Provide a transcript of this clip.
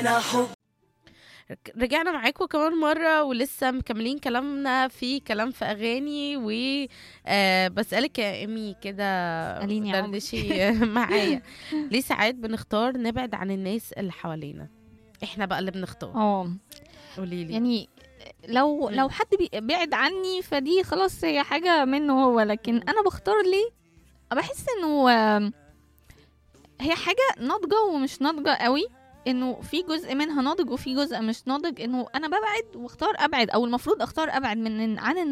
مليانة حب رجعنا معاكم كمان مرة ولسه مكملين كلامنا في كلام في أغاني و آه بسألك يا إيمي كده اسأليني يا عمر. دردشي معايا ليه ساعات بنختار نبعد عن الناس اللي حوالينا احنا بقى اللي بنختار اه قولي لي يعني لو مم. لو حد بي- بعد عني فدي خلاص هي حاجة منه هو لكن أنا بختار ليه بحس إنه آم، هي حاجة ناضجة ومش ناضجة قوي انه في جزء منها ناضج وفي جزء مش ناضج انه انا ببعد واختار ابعد او المفروض اختار ابعد من عن